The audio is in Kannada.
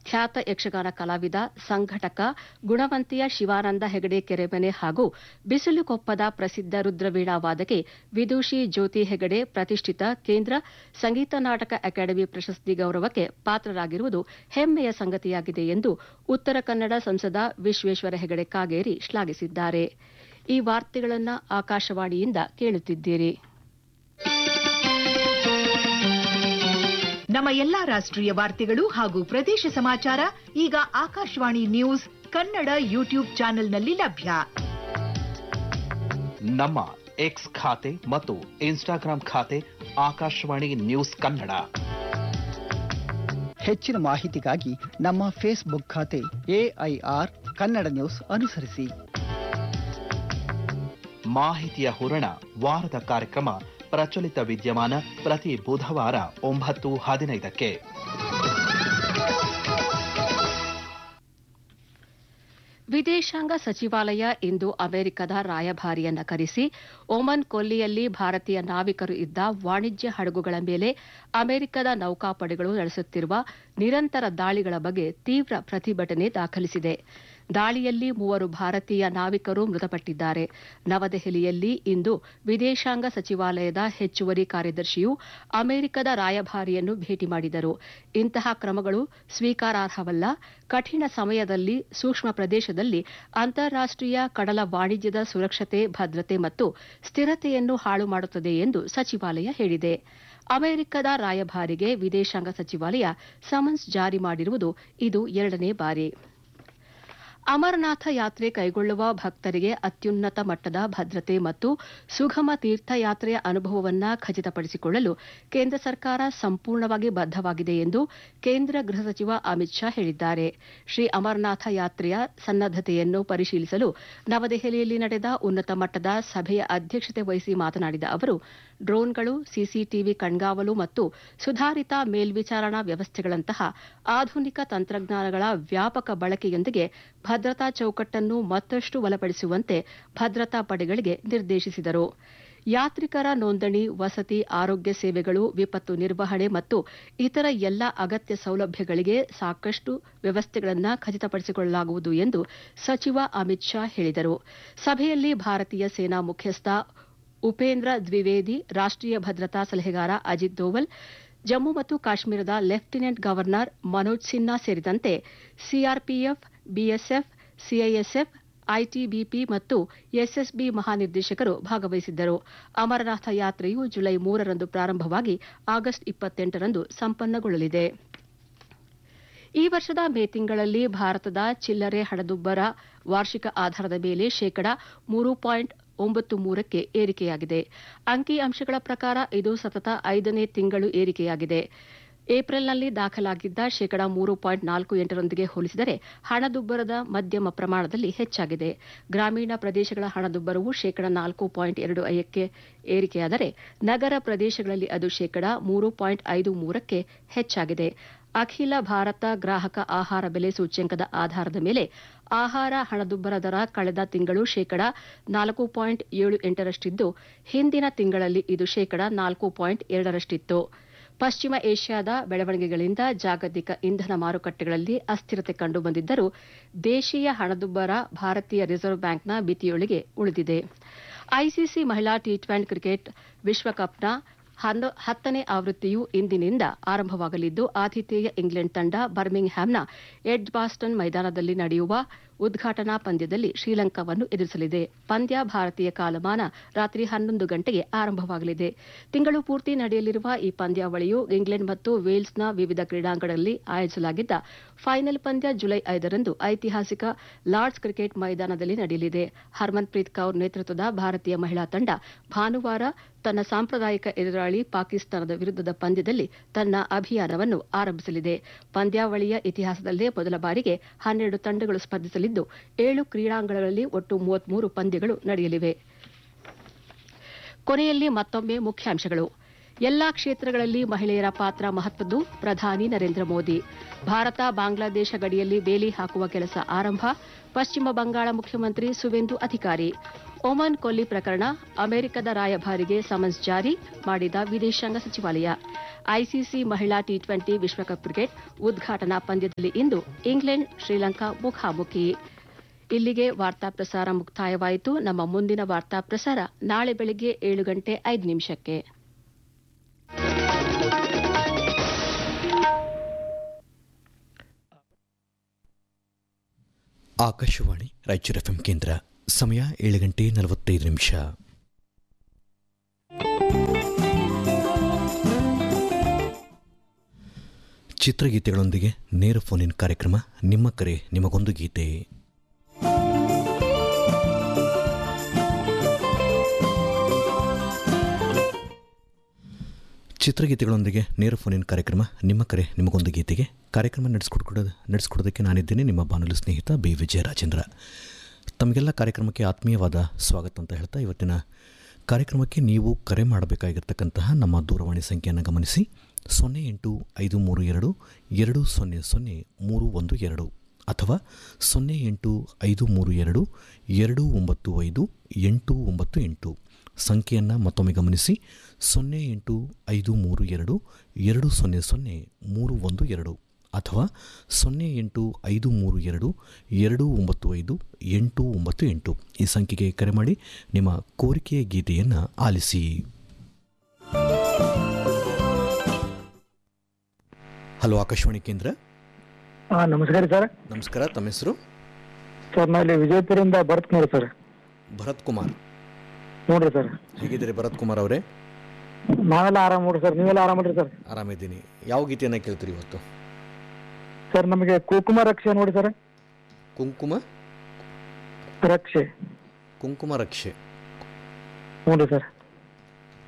ಖ್ಯಾತ ಯಕ್ಷಗಾನ ಕಲಾವಿದ ಸಂಘಟಕ ಗುಣವಂತಿಯ ಶಿವಾನಂದ ಹೆಗಡೆ ಕೆರೆಮನೆ ಹಾಗೂ ಬಿಸಿಲುಕೊಪ್ಪದ ಪ್ರಸಿದ್ಧ ರುದ್ರವೀಣಾ ವಾದಕಿ ವಿದೂಷಿ ಜ್ಯೋತಿ ಹೆಗಡೆ ಪ್ರತಿಷ್ಠಿತ ಕೇಂದ್ರ ಸಂಗೀತ ನಾಟಕ ಅಕಾಡೆಮಿ ಪ್ರಶಸ್ತಿ ಗೌರವಕ್ಕೆ ಪಾತ್ರರಾಗಿರುವುದು ಹೆಮ್ಮೆಯ ಸಂಗತಿಯಾಗಿದೆ ಎಂದು ಉತ್ತರ ಕನ್ನಡ ಸಂಸದ ವಿಶ್ವೇಶ್ವರ ಹೆಗಡೆ ಕಾಗೇರಿ ಶ್ಲಾಘಿಸಿದ್ದಾರೆ ಈ ವಾರ್ತೆಗಳನ್ನು ಆಕಾಶವಾಣಿಯಿಂದ ಕೇಳುತ್ತಿದ್ದೀರಿ ನಮ್ಮ ಎಲ್ಲಾ ರಾಷ್ಟ್ರೀಯ ವಾರ್ತೆಗಳು ಹಾಗೂ ಪ್ರದೇಶ ಸಮಾಚಾರ ಈಗ ಆಕಾಶವಾಣಿ ನ್ಯೂಸ್ ಕನ್ನಡ ಯೂಟ್ಯೂಬ್ ಚಾನೆಲ್ನಲ್ಲಿ ಲಭ್ಯ ನಮ್ಮ ಎಕ್ಸ್ ಖಾತೆ ಮತ್ತು ಇನ್ಸ್ಟಾಗ್ರಾಂ ಖಾತೆ ಆಕಾಶವಾಣಿ ನ್ಯೂಸ್ ಕನ್ನಡ ಹೆಚ್ಚಿನ ಮಾಹಿತಿಗಾಗಿ ನಮ್ಮ ಫೇಸ್ಬುಕ್ ಖಾತೆ ಎಐಆರ್ ಕನ್ನಡ ನ್ಯೂಸ್ ಅನುಸರಿಸಿ ಮಾಹಿತಿಯ ಹೂರಣ ವಾರದ ಕಾರ್ಯಕ್ರಮ ಪ್ರಚಲಿತ ವಿದ್ಯಮಾನ ಪ್ರತಿ ಬುಧವಾರ ಒಂಬತ್ತು ಹದಿನೈದಕ್ಕೆ ವಿದೇಶಾಂಗ ಸಚಿವಾಲಯ ಇಂದು ಅಮೆರಿಕದ ರಾಯಭಾರಿಯನ್ನ ಕರೆಸಿ ಒಮನ್ ಕೊಲ್ಲಿಯಲ್ಲಿ ಭಾರತೀಯ ನಾವಿಕರು ಇದ್ದ ವಾಣಿಜ್ಯ ಹಡಗುಗಳ ಮೇಲೆ ಅಮೆರಿಕದ ನೌಕಾಪಡೆಗಳು ನಡೆಸುತ್ತಿರುವ ನಿರಂತರ ದಾಳಿಗಳ ಬಗ್ಗೆ ತೀವ್ರ ಪ್ರತಿಭಟನೆ ದಾಖಲಿಸಿದೆ ದಾಳಿಯಲ್ಲಿ ಮೂವರು ಭಾರತೀಯ ನಾವಿಕರು ಮೃತಪಟ್ಟಿದ್ದಾರೆ ನವದೆಹಲಿಯಲ್ಲಿ ಇಂದು ವಿದೇಶಾಂಗ ಸಚಿವಾಲಯದ ಹೆಚ್ಚುವರಿ ಕಾರ್ಯದರ್ಶಿಯು ಅಮೆರಿಕದ ರಾಯಭಾರಿಯನ್ನು ಭೇಟಿ ಮಾಡಿದರು ಇಂತಹ ಕ್ರಮಗಳು ಸ್ವೀಕಾರಾರ್ಹವಲ್ಲ ಕಠಿಣ ಸಮಯದಲ್ಲಿ ಸೂಕ್ಷ್ಮ ಪ್ರದೇಶದಲ್ಲಿ ಅಂತಾರಾಷ್ಟೀಯ ಕಡಲ ವಾಣಿಜ್ಯದ ಸುರಕ್ಷತೆ ಭದ್ರತೆ ಮತ್ತು ಸ್ಥಿರತೆಯನ್ನು ಹಾಳು ಮಾಡುತ್ತದೆ ಎಂದು ಸಚಿವಾಲಯ ಹೇಳಿದೆ ಅಮೆರಿಕದ ರಾಯಭಾರಿಗೆ ವಿದೇಶಾಂಗ ಸಚಿವಾಲಯ ಸಮನ್ಸ್ ಜಾರಿ ಮಾಡಿರುವುದು ಇದು ಎರಡನೇ ಬಾರಿ ಅಮರನಾಥ ಯಾತ್ರೆ ಕೈಗೊಳ್ಳುವ ಭಕ್ತರಿಗೆ ಅತ್ಯುನ್ನತ ಮಟ್ಟದ ಭದ್ರತೆ ಮತ್ತು ಸುಗಮ ತೀರ್ಥಯಾತ್ರೆಯ ಅನುಭವವನ್ನು ಖಚಿತಪಡಿಸಿಕೊಳ್ಳಲು ಕೇಂದ್ರ ಸರ್ಕಾರ ಸಂಪೂರ್ಣವಾಗಿ ಬದ್ದವಾಗಿದೆ ಎಂದು ಕೇಂದ್ರ ಗೃಹ ಸಚಿವ ಅಮಿತ್ ಶಾ ಹೇಳಿದ್ದಾರೆ ಶ್ರೀ ಅಮರನಾಥ ಯಾತ್ರೆಯ ಸನ್ನದ್ದತೆಯನ್ನು ಪರಿಶೀಲಿಸಲು ನವದೆಹಲಿಯಲ್ಲಿ ನಡೆದ ಉನ್ನತ ಮಟ್ಟದ ಸಭೆಯ ಅಧ್ಯಕ್ಷತೆ ವಹಿಸಿ ಮಾತನಾಡಿದ ಅವರು ಡ್ರೋನ್ಗಳು ಸಿಸಿಟಿವಿ ಕಣ್ಗಾವಲು ಮತ್ತು ಸುಧಾರಿತ ಮೇಲ್ವಿಚಾರಣಾ ವ್ಯವಸ್ಥೆಗಳಂತಹ ಆಧುನಿಕ ತಂತ್ರಜ್ಞಾನಗಳ ವ್ಯಾಪಕ ಬಳಕೆಯೊಂದಿಗೆ ಭದ್ರತಾ ಚೌಕಟ್ಟನ್ನು ಮತ್ತಷ್ಟು ಬಲಪಡಿಸುವಂತೆ ಭದ್ರತಾ ಪಡೆಗಳಿಗೆ ನಿರ್ದೇಶಿಸಿದರು ಯಾತ್ರಿಕರ ನೋಂದಣಿ ವಸತಿ ಆರೋಗ್ಯ ಸೇವೆಗಳು ವಿಪತ್ತು ನಿರ್ವಹಣೆ ಮತ್ತು ಇತರ ಎಲ್ಲ ಅಗತ್ಯ ಸೌಲಭ್ಯಗಳಿಗೆ ಸಾಕಷ್ಟು ವ್ಯವಸ್ಥೆಗಳನ್ನು ಖಚಿತಪಡಿಸಿಕೊಳ್ಳಲಾಗುವುದು ಎಂದು ಸಚಿವ ಅಮಿತ್ ಶಾ ಹೇಳಿದರು ಸಭೆಯಲ್ಲಿ ಭಾರತೀಯ ಸೇನಾ ಮುಖ್ಯಸ್ಥ ಉಪೇಂದ್ರ ದ್ವಿವೇದಿ ರಾಷ್ಟೀಯ ಭದ್ರತಾ ಸಲಹೆಗಾರ ಅಜಿತ್ ದೋವಲ್ ಜಮ್ಮು ಮತ್ತು ಕಾಶ್ಮೀರದ ಲೆಫ್ಟಿನೆಂಟ್ ಗವರ್ನರ್ ಮನೋಜ್ ಸಿನ್ಹಾ ಸೇರಿದಂತೆ ಸಿಆರ್ಪಿಎಫ್ ಬಿಎಸ್ಎಫ್ ಸಿಐಎಸ್ಎಫ್ ಐಟಿಬಿಪಿ ಮತ್ತು ಎಸ್ಎಸ್ಬಿ ಮಹಾನಿರ್ದೇಶಕರು ಭಾಗವಹಿಸಿದ್ದರು ಅಮರನಾಥ ಯಾತ್ರೆಯು ಜುಲೈ ಮೂರರಂದು ಪ್ರಾರಂಭವಾಗಿ ಆಗಸ್ಟ್ ಇಪ್ಪತ್ತೆಂಟರಂದು ಸಂಪನ್ನಗೊಳ್ಳಲಿದೆ ಈ ವರ್ಷದ ಮೇ ತಿಂಗಳಲ್ಲಿ ಭಾರತದ ಚಿಲ್ಲರೆ ಹಣದುಬ್ಬರ ವಾರ್ಷಿಕ ಆಧಾರದ ಮೇಲೆ ಶೇಕಡ ಮೂರು ಪಾಯಿಂಟ್ ಒಂಬತ್ತು ಮೂರಕ್ಕೆ ಏರಿಕೆಯಾಗಿದೆ ಅಂಕಿ ಅಂಶಗಳ ಪ್ರಕಾರ ಇದು ಸತತ ಐದನೇ ತಿಂಗಳು ಏರಿಕೆಯಾಗಿದೆ ಏಪ್ರಿಲ್ನಲ್ಲಿ ದಾಖಲಾಗಿದ್ದ ಶೇಕಡ ಮೂರು ಪಾಯಿಂಟ್ ನಾಲ್ಕು ಎಂಟರೊಂದಿಗೆ ಹೋಲಿಸಿದರೆ ಹಣದುಬ್ಬರದ ಮಧ್ಯಮ ಪ್ರಮಾಣದಲ್ಲಿ ಹೆಚ್ಚಾಗಿದೆ ಗ್ರಾಮೀಣ ಪ್ರದೇಶಗಳ ಹಣದುಬ್ಬರವು ಶೇಕಡ ನಾಲ್ಕು ಪಾಯಿಂಟ್ ಎರಡು ಐದಕ್ಕೆ ಏರಿಕೆಯಾದರೆ ನಗರ ಪ್ರದೇಶಗಳಲ್ಲಿ ಅದು ಶೇಕಡ ಮೂರು ಪಾಯಿಂಟ್ ಐದು ಮೂರಕ್ಕೆ ಹೆಚ್ಚಾಗಿದೆ ಅಖಿಲ ಭಾರತ ಗ್ರಾಹಕ ಆಹಾರ ಬೆಲೆ ಸೂಚ್ಯಂಕದ ಆಧಾರದ ಮೇಲೆ ಆಹಾರ ಹಣದುಬ್ಬರ ದರ ಕಳೆದ ತಿಂಗಳು ಶೇಕಡ ನಾಲ್ಕು ಪಾಯಿಂಟ್ ಏಳು ಎಂಟರಷ್ಟಿದ್ದು ಹಿಂದಿನ ತಿಂಗಳಲ್ಲಿ ಇದು ಶೇಕಡ ನಾಲ್ಕು ಪಾಯಿಂಟ್ ಎರಡರಷ್ಟಿತ್ತು ಪಶ್ಚಿಮ ಏಷ್ಯಾದ ಬೆಳವಣಿಗೆಗಳಿಂದ ಜಾಗತಿಕ ಇಂಧನ ಮಾರುಕಟ್ಟೆಗಳಲ್ಲಿ ಅಸ್ಥಿರತೆ ಕಂಡುಬಂದಿದ್ದರೂ ದೇಶೀಯ ಹಣದುಬ್ಬರ ಭಾರತೀಯ ರಿಸರ್ವ್ ಬ್ಯಾಂಕ್ನ ಮಿತಿಯೊಳಗೆ ಉಳಿದಿದೆ ಐಸಿಸಿ ಮಹಿಳಾ ಟಿ ಟ್ವೆಂಟಿ ಕ್ರಿಕೆಟ್ ವಿಶ್ವಕಪ್ನ ಹತ್ತನೇ ಆವೃತ್ತಿಯು ಇಂದಿನಿಂದ ಆರಂಭವಾಗಲಿದ್ದು ಆತಿಥೇಯ ಇಂಗ್ಲೆಂಡ್ ತಂಡ ಬರ್ಮಿಂಗ್ ಹ್ಯಾಮ್ನ ಎಡ್ ಬಾಸ್ಟನ್ ಮೈದಾನದಲ್ಲಿ ನಡೆಯುವ ಉದ್ಘಾಟನಾ ಪಂದ್ಯದಲ್ಲಿ ಶ್ರೀಲಂಕಾವನ್ನು ಎದುರಿಸಲಿದೆ ಪಂದ್ಯ ಭಾರತೀಯ ಕಾಲಮಾನ ರಾತ್ರಿ ಹನ್ನೊಂದು ಗಂಟೆಗೆ ಆರಂಭವಾಗಲಿದೆ ತಿಂಗಳು ಪೂರ್ತಿ ನಡೆಯಲಿರುವ ಈ ಪಂದ್ಯಾವಳಿಯು ಇಂಗ್ಲೆಂಡ್ ಮತ್ತು ವೇಲ್ಸ್ನ ವಿವಿಧ ಕ್ರೀಡಾಂಗಣಗಳಲ್ಲಿ ಆಯೋಜಿಸಲಾಗಿದ್ದ ಫೈನಲ್ ಪಂದ್ಯ ಜುಲೈ ಐದರಂದು ಐತಿಹಾಸಿಕ ಲಾರ್ಡ್ಸ್ ಕ್ರಿಕೆಟ್ ಮೈದಾನದಲ್ಲಿ ನಡೆಯಲಿದೆ ಹರ್ಮನ್ಪ್ರೀತ್ ಕೌರ್ ನೇತೃತ್ವದ ಭಾರತೀಯ ಮಹಿಳಾ ತಂಡ ಭಾನುವಾರ ತನ್ನ ಸಾಂಪ್ರದಾಯಿಕ ಎದುರಾಳಿ ಪಾಕಿಸ್ತಾನದ ವಿರುದ್ಧದ ಪಂದ್ಯದಲ್ಲಿ ತನ್ನ ಅಭಿಯಾನವನ್ನು ಆರಂಭಿಸಲಿದೆ ಪಂದ್ಯಾವಳಿಯ ಇತಿಹಾಸದಲ್ಲೇ ಮೊದಲ ಬಾರಿಗೆ ಹನ್ನೆರಡು ತಂಡಗಳು ಸ್ಪರ್ಧಿಸಲಿದ್ದು ಏಳು ಕ್ರೀಡಾಂಗಣಗಳಲ್ಲಿ ಒಟ್ಟು ಮೂವತ್ಮೂರು ಪಂದ್ಯಗಳು ನಡೆಯಲಿವೆ ಕೊನೆಯಲ್ಲಿ ಮತ್ತೊಮ್ಮೆ ಮುಖ್ಯಾಂಶಗಳು ಎಲ್ಲಾ ಕ್ಷೇತ್ರಗಳಲ್ಲಿ ಮಹಿಳೆಯರ ಪಾತ್ರ ಮಹತ್ವದ್ದು ಪ್ರಧಾನಿ ನರೇಂದ್ರ ಮೋದಿ ಭಾರತ ಬಾಂಗ್ಲಾದೇಶ ಗಡಿಯಲ್ಲಿ ಬೇಲಿ ಹಾಕುವ ಕೆಲಸ ಆರಂಭ ಪಶ್ಚಿಮ ಬಂಗಾಳ ಮುಖ್ಯಮಂತ್ರಿ ಸುವೆಂದು ಅಧಿಕಾರಿ ಒಮನ್ ಕೊಲ್ಲಿ ಪ್ರಕರಣ ಅಮೆರಿಕದ ರಾಯಭಾರಿಗೆ ಸಮನ್ಸ್ ಜಾರಿ ಮಾಡಿದ ವಿದೇಶಾಂಗ ಸಚಿವಾಲಯ ಐಸಿಸಿ ಮಹಿಳಾ ಟಿ ಟ್ವೆಂಟಿ ವಿಶ್ವಕಪ್ ಕ್ರಿಕೆಟ್ ಉದ್ಘಾಟನಾ ಪಂದ್ಯದಲ್ಲಿ ಇಂದು ಇಂಗ್ಲೆಂಡ್ ಶ್ರೀಲಂಕಾ ಮುಖಾಮುಖಿ ಇಲ್ಲಿಗೆ ವಾರ್ತಾ ಪ್ರಸಾರ ಮುಕ್ತಾಯವಾಯಿತು ನಮ್ಮ ಮುಂದಿನ ವಾರ್ತಾ ಪ್ರಸಾರ ನಾಳೆ ಬೆಳಗ್ಗೆ ಏಳು ಗಂಟೆ ಐದು ನಿಮಿಷಕ್ಕೆ ಆಕಾಶವಾಣಿ ರಾಯಚೂರು ಎಫ್ಎಂ ಕೇಂದ್ರ ಸಮಯ ಏಳು ಗಂಟೆ ನಲವತ್ತೈದು ನಿಮಿಷ ಚಿತ್ರಗೀತೆಗಳೊಂದಿಗೆ ನೇರ ಫೋನಿನ್ ಕಾರ್ಯಕ್ರಮ ನಿಮ್ಮ ಕರೆ ನಿಮಗೊಂದು ಗೀತೆ ಚಿತ್ರಗೀತೆಗಳೊಂದಿಗೆ ನೇರ ಫೋನಿನ್ ಕಾರ್ಯಕ್ರಮ ನಿಮ್ಮ ಕರೆ ನಿಮಗೊಂದು ಗೀತೆಗೆ ಕಾರ್ಯಕ್ರಮ ನಡೆಸ್ಕೊಡ್ಕೊಡೋದು ನಡೆಸ್ಕೊಡೋದಕ್ಕೆ ನಾನಿದ್ದೇನೆ ನಿಮ್ಮ ಬಾನುಲಿ ಸ್ನೇಹಿತ ಬಿ ವಿಜಯ ರಾಜೇಂದ್ರ ತಮಗೆಲ್ಲ ಕಾರ್ಯಕ್ರಮಕ್ಕೆ ಆತ್ಮೀಯವಾದ ಸ್ವಾಗತ ಅಂತ ಹೇಳ್ತಾ ಇವತ್ತಿನ ಕಾರ್ಯಕ್ರಮಕ್ಕೆ ನೀವು ಕರೆ ಮಾಡಬೇಕಾಗಿರ್ತಕ್ಕಂತಹ ನಮ್ಮ ದೂರವಾಣಿ ಸಂಖ್ಯೆಯನ್ನು ಗಮನಿಸಿ ಸೊನ್ನೆ ಎಂಟು ಐದು ಮೂರು ಎರಡು ಎರಡು ಸೊನ್ನೆ ಸೊನ್ನೆ ಮೂರು ಒಂದು ಎರಡು ಅಥವಾ ಸೊನ್ನೆ ಎಂಟು ಐದು ಮೂರು ಎರಡು ಎರಡು ಒಂಬತ್ತು ಐದು ಎಂಟು ಒಂಬತ್ತು ಎಂಟು ಸಂಖ್ಯೆಯನ್ನು ಮತ್ತೊಮ್ಮೆ ಗಮನಿಸಿ ಸೊನ್ನೆ ಎಂಟು ಐದು ಮೂರು ಎರಡು ಎರಡು ಸೊನ್ನೆ ಸೊನ್ನೆ ಮೂರು ಒಂದು ಎರಡು ಅಥವಾ ಸೊನ್ನೆ ಎಂಟು ಐದು ಮೂರು ಎರಡು ಎರಡು ಒಂಬತ್ತು ಐದು ಎಂಟು ಒಂಬತ್ತು ಎಂಟು ಈ ಸಂಖ್ಯೆಗೆ ಕರೆ ಮಾಡಿ ನಿಮ್ಮ ಕೋರಿಕೆಯ ಗೀತೆಯನ್ನು ಆಲಿಸಿ ಹಲೋ ಆಕಾಶವಾಣಿ ಕೇಂದ್ರ ಹಾ ನಮಸ್ಕಾರ ಸರ್ ನಮಸ್ಕಾರ ತಮ್ಮ ಹೆಸರು ಸರ್ ನಾ ಇಲ್ಲಿ ವಿಜಯಪುರದಿಂದ ಭರತ್ ಕುಮಾರ್ ಸರ್ ಭರತ್ ಕುಮಾರ್ ನೋಡ್ರಿ ಸರ್ ಹೇಗಿದ್ದೀರಿ ಭರತ್ ಕುಮಾರ್ ಅವರೇ ನಾವೆಲ್ಲ ಆರಾಮ್ ನೋಡ್ರಿ ಸರ್ ನೀವೆಲ್ಲ ಆರಾಮಲ್ರಿ ಸರ್ ಆರಾಮಿದ್ದೀನಿ ಯಾವ ಗೀತೆಯನ್ನು ಕೇಳ್ತೀರಿ ಇವತ್ತು ಸರ್ ನಮಗೆ ಕುಕುಮ ರಕ್ಷೆ ನೋಡಿ ಸರ್ ಕುಂಕುಮ ರಕ್ಷೆ ಕುಂಕುಮ ರಕ್ಷೆ ನೋಡ್ರಿ ಸರ್